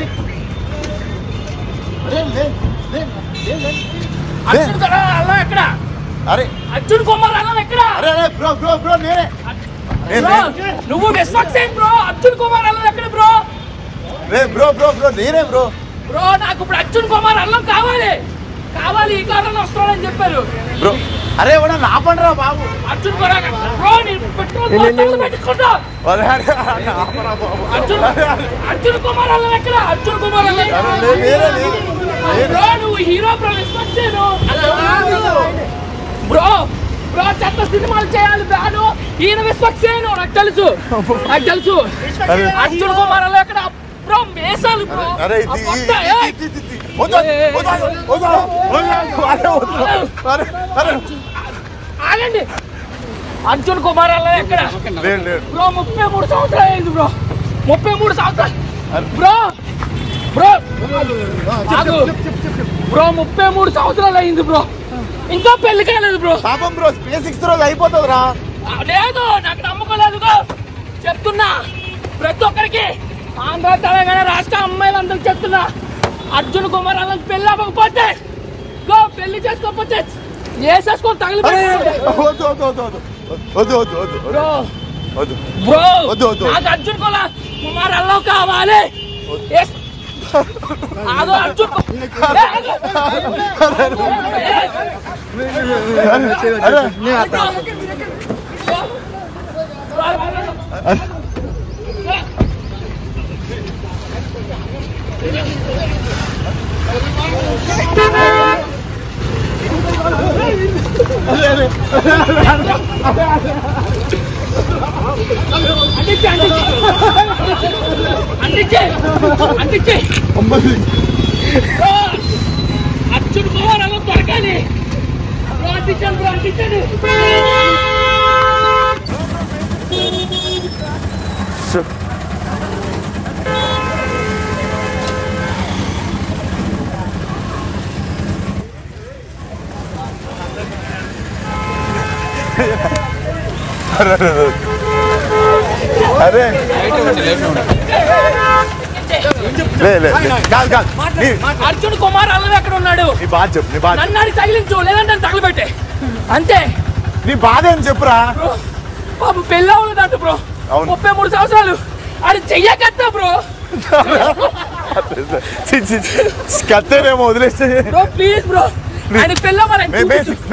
అర్జున్ కుమార్ అల్లం ఎక్కడ అరే అర్జున్ కుమార్ అల్లం ఎక్కడ అరే అరే బ్రో బ్రో బ్రో నేనే నేను- బ్రో నువ్వు విశ్వక్సేన్ బ్రో అర్జున్ కుమార్ అల్లం ఎక్కడ బ్రో రే బ్రో బ్రో బ్రో నేనే బ్రో బ్రో నాకు ఇప్పుడు అర్జున్ కుమార్ అల్లం కావాలి కావాలి ఈ కాలంలో వస్తాడని చెప్పారు బ్రో అరే ఎవడన్నా ఆపండిరా బాబు అర్జున్ కుమార్ బ్రో నేను పెట్రోల్ పోస్తాను పెట్టుకుంటా అరే అరే అరే, ఆపరా బాబు అర్జున్ అర్జున్ కుమార్ అల్లం ఎక్కడ అర్జున్ కుమార్ అల్లం ఎక్కడ? అరే, నేనే నేనే బ్రో నువ్వు hero bro Vishwaksen bro bro చెత్త సినిమాలు చేయాలి బ్రాను ఈయన విశ్వక్సేను నాకు తెలుసు నాకు తెలుసు అరే. అర్జున్ కుమార్ అల్లం ఎక్కడ బ్రో మేసాలు బ్రో అరే ఆ ఇది పొట్ట, ఏయ్. ఇది ఇది ఇది వద్దు వద్దు వద్దు వద్దు అరే వద్దు అరే అరే ఆగండి అర్జున్ కుమార్ అల్లం ఎక్కడ లేదు లేదు బ్రో ముప్పై మూడు సంవత్సరాలు అయింది బ్రో ముప్పై మూడు సంవత్సరాలు బ్రో బ్రో ఆగు. బ్రో ముప్పై మూడు సంవత్సరాలు అయింది బ్రో ఇంకా పెళ్లి కాలేదు బ్రో పాపం బ్రో స్పేస్ సిక్స్ రోజు అయిపోతుంది రా ఆ, లేదు నాకు నమ్మకం లేదు గో. చెప్తున్నా ప్రతి ఒక్కరికి ఆంధ్ర తెలంగాణ రాష్ట్ర అమ్మాయిలందరికి చెప్తున్నా అర్జున్ కుమార్ అలా పెళ్లి అవ్వకపోతే గో పెళ్లి చేసుకోకపోతే వేసేసుకొని తగిలి వద్దు వద్దు వద్దు వద్దు వద్దు వద్దు వద్దు బ్రో వద్దు బ్రో వద్దు, వద్దు. నాకు అర్జున్ కుమార్ కుమార్ అల్లం కావాలి ఎస్. ఆగు అర్జున్ కు- ఏ, ఆగు. అరే అంటించే, అంటించే. అంటించే, అంటించే. బ్రో, అర్జున్ కుమార్ అల్లం దొరకాలి బ్రో, అంటించండి బ్రో, అంటించండి అరే లే లే లే. కాదు కాదు నీ అర్జున్ కుమార్ అల్లం ఎక్కడ ఉన్నాడు నీ బాధ చెప్పు నీ బాధ నన్ను అడిగి తగిలించు లేదంటే నన్ను తగలబెట్టే అంతే నీ బాధ ఏం చెప్పురా బ్రో బాబు పెళ్ళి అవ్వలేదంట బ్రో అవును. ముప్పై మూడు సంవత్సరాలు అది చెయ్యకత్తా బ్రో చి, చి, చి. కత్తేనేమో వదిలేస్తే బ్రో ప్లీజ్ బ్రో ఆయన పెళ్ళి మే- మే-